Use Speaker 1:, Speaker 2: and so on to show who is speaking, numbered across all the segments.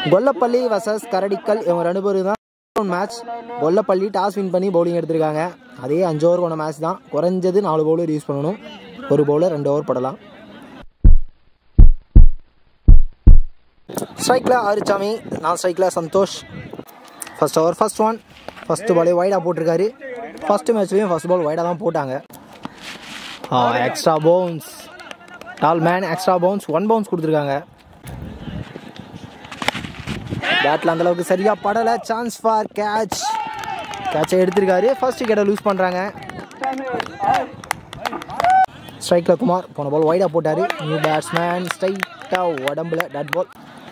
Speaker 1: Kollapalli versus Karadikkal இவங்க ரெண்டு பேரும் தான் மேட்ச் கொல்லப்பள்ளி டாஸ் வின் பண்ணி பவுலிங் எடுத்திருக்காங்க அதே அஞ்சு ஓவர் கொண்ட மேட்ச் தான் குறைஞ்சது நாலு பவுலர் யூஸ் பண்ணணும் ஒரு பவுலர் ரெண்டு ஓவர் படலாம் ஸ்ட்ரைக்கில் ஆறுச்சாமி நான் ஸ்ட்ரைக்கில் Santhosh first over first one first பாலே வைடாக போட்டிருக்காரு ஃபர்ஸ்ட் மேட்ச்லேயும் ஃபர்ஸ்ட் பால் வைடாக தான் போட்டாங்க extra bounce tall man extra bounce one bounce கொடுத்துருக்காங்க பேட்டில் அந்த அளவுக்கு சரியா படலை சான்ஸ் ஃபார் கேட்ச் கேட்சை எடுத்திருக்காரு ஃபர்ஸ்ட் விக்கெட்டை லூஸ் பண்ணுறாங்க ஸ்ட்ரைக்கில் குமார் போன பால் வைடாக போட்டார் நியூ பேட்ஸ்மேன் ஸ்ட்ரைட்டாக உடம்புல டாட் பால்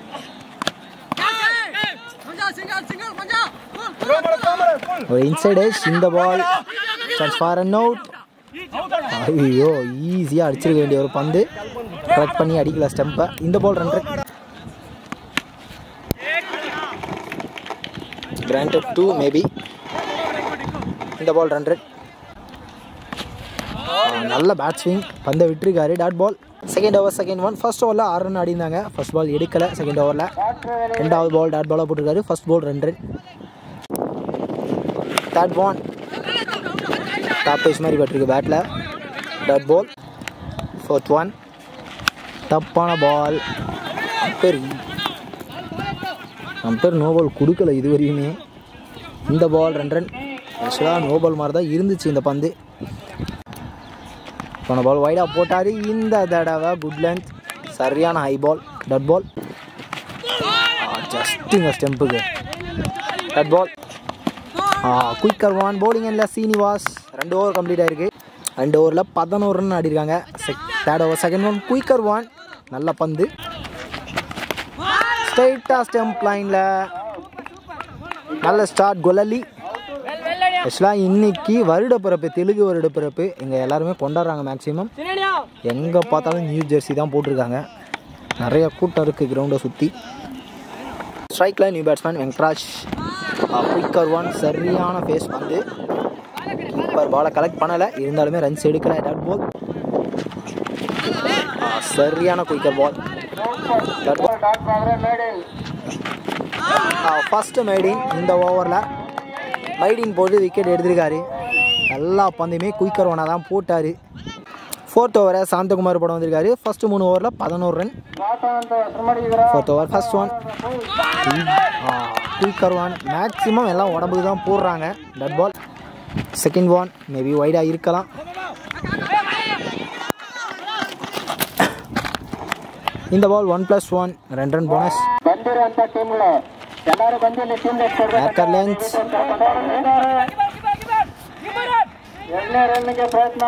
Speaker 1: ஒரு இன்சைடு இந்த ball chance for an out ஐயோ ஈஸியாக அடிச்சிருக்க வேண்டிய ஒரு பந்து கரெக்ட் பண்ணி அடிக்கல ஸ்டெம்பை இந்த ball run run granted two maybe இந்த பால் ரன் ரன் நல்ல பேட் ஸ்விங் பந்தை விட்டுருக்காரு dot ball second over second one first ஓவரில் ஆறு ரன் அடிந்தாங்க ஃபர்ஸ்ட் பால் எடுக்கலை செகண்ட் ஓவரில் ரெண்டாவது பால் டாட் பாலாக போட்டிருக்காரு ஃபர்ஸ்ட் பால் ரெண்டு run third one top face மாதிரி பட்டிருக்கு பேட்டில் டாட் பால் ஃபோர்த் ஒன் தப்பான ball umpire umpire no ball கொடுக்கல இது வரையுமே இந்த பால் ரெண்டு ரன் ஆக்சுவலாக நோ பால் மாதிரி தான் இருந்துச்சு இந்த பந்து போன பால் வைடாக போட்டார் இந்த தடவை குட் லென்த் சரியான ஹை பால் டட் பால் ஜஸ்ட்டுங்க ஸ்டெம்புக்கு dot ball quicker one bowling இல்லை சீனிவாஸ் ரெண்டு ஓவர் கம்ப்ளீட் ஆயிருக்கு ரெண்டு ஓவரில் பதினோரு ரன் ஆடிருக்காங்க third over second one quicker one நல்ல பந்து ஸ்ட்ரைட்டாக ஸ்டெம்ப் லைனில் நல்ல ஸ்டார்ட் கொலலி ஆக்சுவலாக இன்னைக்கு வருட பிறப்பு தெலுங்கு வருட பிறப்பு இங்கே எல்லாருமே கொண்டாடுறாங்க மேக்ஸிமம் எங்கே பார்த்தாலும் நியூ ஜெர்சி தான் போட்டிருக்காங்க நிறைய கூட்டம் இருக்குது கிரவுண்டை சுற்றி ஸ்ட்ரைக்கில் new batsman Venkatraj quicker one சரியான ஃபேஸ் வந்து கீப்பர் பாலை கலெக்ட் பண்ணலை இருந்தாலுமே ரன்ஸ் எடுக்கல டாட் பால் சரியான quicker ball dot ball first maiden இந்த ஓவரில் மைடின் போட்டு விக்கெட் எடுத்திருக்காரு எல்லா பந்தையுமே குயிக்கர் ஒன்னாக தான் போட்டார் ஃபோர்த் ஓவரை சாந்தகுமார் படம் வந்திருக்காரு ஃபர்ஸ்ட் மூணு ஓவரில் பதினோரு run fourth over first one quicker one maximum எல்லாம் உடம்புக்கு தான் போடுறாங்க dot ball second one maybe வைடாக இருக்கலாம் இந்த ball one plus one run run bonus
Speaker 2: ಬಂದಿರುವಂತ ಟೀಮ್ಗಳು ಎಲ್ಲರೂ ಬಂದು ಇಲ್ಲಿ ಟೀಮ್
Speaker 1: Hacker length.
Speaker 2: ಎರಡನೇ ರನ್ಗೆ ಪ್ರಯತ್ನ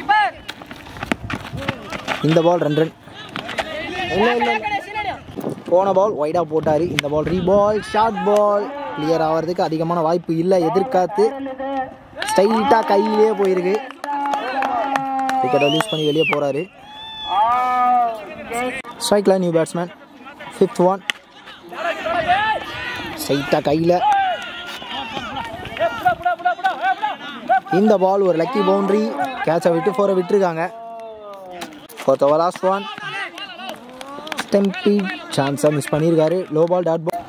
Speaker 1: இந்த பால் ரன் ரன் இல்லை இல்லை போன பால் வைடாக போட்டார் இந்த பால் ரீபால் ஷார்ட் பால் கிளியர் ஆகிறதுக்கு அதிகமான வாய்ப்பு இல்லை எதிர்காத்து ஸ்ட்ரைட்டாக கையிலே போயிருக்கு விக்கெட்டை லூஸ் பண்ணி வெளியே போகிறாரு ஸ்ட்ரைக்கில் நியூ பேட்ஸ்மேன் ஃபிஃப்த் ஒன் ஸ்ட்ரைட்டாக கையில் இந்த பால் ஒரு லக்கி பவுண்டரி கேட்சை விட்டு ஃபோரை விட்டுருக்காங்க ஃபோர்த் ஓவர் லாஸ்ட் ஒன் ஸ்டெம்பி சான்ஸை மிஸ் பண்ணியிருக்காரு low ball dot ball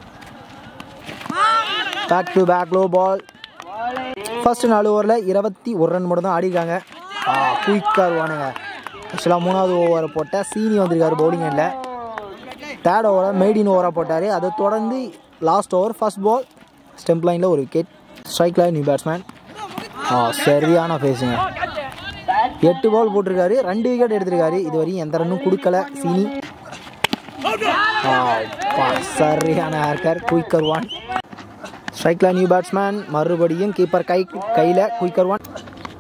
Speaker 1: back to back low ball first நாலு ஓவரில் இருபத்தி ஒரு ரன் மட்டும் தான் ஆடிருக்காங்க குயிக்காக வருவானுங்க ஆக்சுவலாக மூணாவது ஓவரை போட்ட சீனி வந்திருக்காரு பவுலிங் எண்டில் தேர்ட் ஓவரை மெய்டின் ஓவராக போட்டார் அதை தொடர்ந்து last over first ball stump லைனில் ஒரு விக்கெட் ஸ்ட்ரைக்கில் நியூ பேட்ஸ்மேன் ஆ சரியான ஃபேஸுங்க எட்டு பால் போட்டிருக்காரு ரெண்டு விக்கெட் எடுத்திருக்காரு இது வரையும் எந்த ரன்னும் கொடுக்கல சீனி ஆ, பா, சரியான ஹேர்கர் குயிக்கர் ஒன் ஸ்ட்ரைக்கில் நியூ பேட்ஸ்மேன் மறுபடியும் கீப்பர் கை கையில் குயிக்கர் ஒன்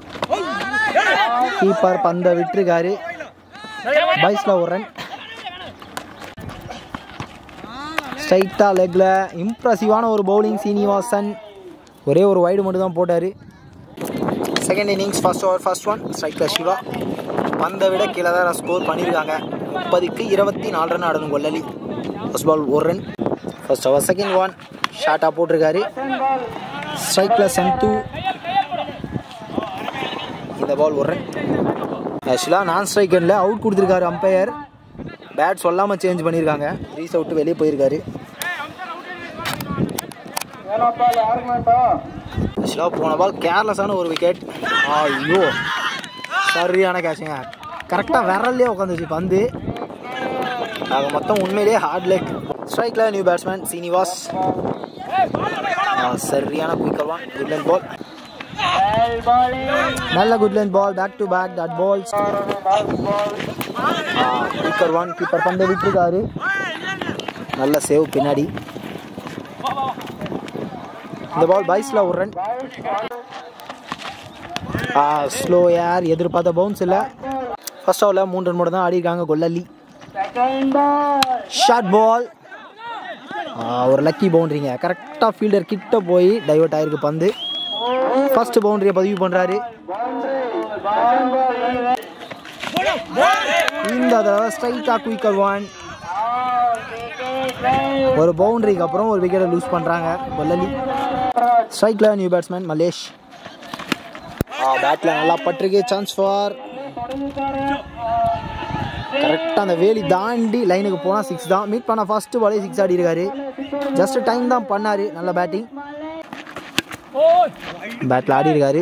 Speaker 1: கீப்பர் பந்தை விட்டுருக்காரு பைஸில் ஒரு ரன் ஸ்ட்ரைட்டாக லெக்கில் இம்ப்ரெசிவான ஒரு பவுலிங் சீனிவாசன் ஒரே ஒரு வைடு மட்டும் தான் போட்டார் second innings first over first one ஸ்ட்ரைக்கில் சிவா பந்தை விட கீழே தான் ஸ்கோர் பண்ணியிருக்காங்க முப்பதுக்கு இருபத்தி நாலு ரன் ஆடணும் கொல்லலி ஃபர்ஸ்ட் பால் ஒரு run first over second one ஷார்ட்டாக போட்டிருக்காரு ஸ்ட்ரைக்கில் சந்து இந்த பால் ஒரு ரன் ஆக்சுவலாக நான் ஸ்ட்ரைக்கரில் அவுட் கொடுத்துருக்காரு அம்பையர் பேட் சொல்லாமல் சேஞ்ச் பண்ணியிருக்காங்க ரீஸ் அவுட்டு வெளியே போயிருக்காரு
Speaker 2: ಏನಪ್ಪ ಯಾರಿಗೆ ಮಾಡ್ತಾ
Speaker 1: ஆக்சுவலாக போன பால் கேர்லெஸ்ஸான ஒரு விக்கெட் ஐயோ சரியான கேட்சுங்க கரெக்டாக விரல்லே உட்காந்துச்சு பந்து ஆக மொத்தம் உண்மையிலேயே ஹார்ட் லெக் ஸ்ட்ரைக்கில் நியூ பேட்ஸ்மேன் சீனிவாஸ் ஆ, சரியான quicker one good length ball
Speaker 2: Ball bowling.
Speaker 1: நல்ல good length ball back to back that balls quicker one keeper பந்து விட்டுருக்காரு நல்ல சேவ் பின்னாடி இந்த பால் பைஸில் ஒரு ரன் ஸ்லோ ஏர் எதிர்பார்த்த பவுன்ஸ் இல்லை ஃபர்ஸ்ட் ஓவரில் மூணு ரன் மட்டும் தான் ஆடிருக்காங்க Kollalli
Speaker 2: Second ball.
Speaker 1: Short ball ஒரு லக்கி பவுண்டரிங்க கரெக்டாக ஃபீல்டர் கிட்ட போய் டைவர்ட் ஆயிருக்கு பந்து ஃபர்ஸ்ட் பவுண்டரியை பதிவு பண்ணுறாரு இந்த தடவை ஸ்ட்ரைட்டாக குயிக்கர் ஒன் ஒரு பவுண்டரிக்கு அப்புறம் ஒரு விக்கெட்டை லூஸ் பண்ணுறாங்க கொல்லலி ஸ்ட்ரைக்கில் நியூ பேட்ஸ்மேன் மலேஷ் பேட்டில் நல்லா பட்டிருக்கு சான்ஸ் ஃபார் கரெக்டாக அந்த வேலி தாண்டி லைனுக்கு போனால் சிக்ஸ் தான் மீட் பண்ண ஃபர்ஸ்ட் பாலே சிக்ஸ் ஆடி இருக்காரு ஜஸ்ட் டைம் தான் பண்ணாரு நல்ல பேட்டிங் பேட்டில் ஆடி இருக்காரு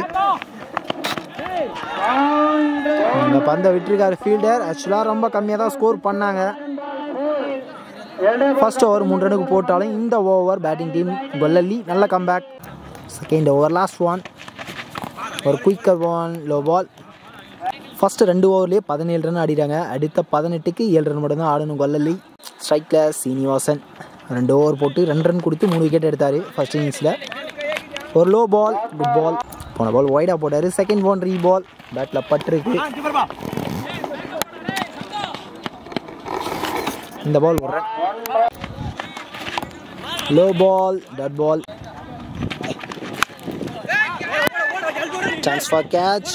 Speaker 1: அந்த பந்தை விட்டுருக்காரு ஃபீல்டர் ஆக்சுவலாக ரொம்ப கம்மியாக தான் ஸ்கோர் பண்ணாங்க ஃபர்ஸ்ட் ஓவர் மூணு ரனுக்கு போட்டாலும் இந்த ஓவர் பேட்டிங் டீம் கொல்லல்லி நல்ல comeback second over last one ஒரு quicker one low ball first ரெண்டு ஓவர்லேயே பதினேழு ரன் ஆடிட்டாங்க அடுத்த பதினெட்டுக்கு ஏழு ரன் மட்டும் தான் ஆடணும் கொல்லல்லி ஸ்ட்ரைக்கில் சீனிவாசன் ரெண்டு ஓவர் போட்டு ரெண்டு ரன் கொடுத்து மூணு விக்கெட் எடுத்தார் ஃபர்ஸ்ட் இன்னிங்ஸில் ஒரு லோ பால் குட் பால் போன பால் ஒய்டாக போட்டார் செகண்ட் பவுண்டரி பால் பேட்டில் பட்டிருக்கு இந்த பால் ஒரு run low ball dot ball chance for catch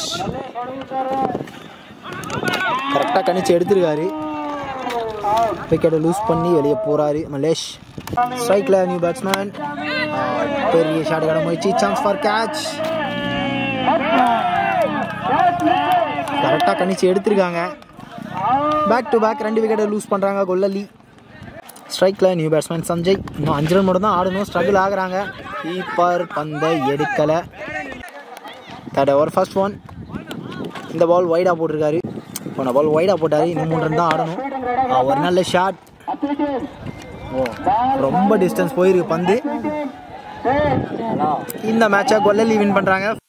Speaker 1: கரெக்டாக கணிச்சு எடுத்திருக்காரு விக்கெட்டை லூஸ் பண்ணி வெளியே போகிறாரு மலேஷ் ஸ்ட்ரைக்கில் நியூ பேட்ஸ்மேன் பெரிய ஷாட் கிட முயற்சி சான்ஸ் ஃபார் கேட்ச் கரெக்டாக கணிச்சு எடுத்திருக்காங்க பேக் டு பேக் ரெண்டு விக்கெட்டை லூஸ் பண்ணுறாங்க கொல்லல்லி ஸ்ட்ரைக்கில் நியூ பேட்ஸ்மேன் சஞ்சய் இன்னும் அஞ்சு ரன் மட்டும் தான் ஆடணும் ஸ்ட்ரகிள் ஆகுறாங்க கீப்பர் பந்தை எடுக்கலை தேர்ட் ஓவர் ஃபர்ஸ்ட் ஒன் இந்த பால் வைடாக போட்டிருக்காரு போன பால் வைடாக போட்டார் இன்னும் மூணு ரன் தான் ஆடணும் ஆ, ஒரு நல்ல ஷாட் ஓ ரொம்ப டிஸ்டன்ஸ் போயிருக்கு பந்து இந்த மேட்சை கொல்லலி வின் பண்ணுறாங்க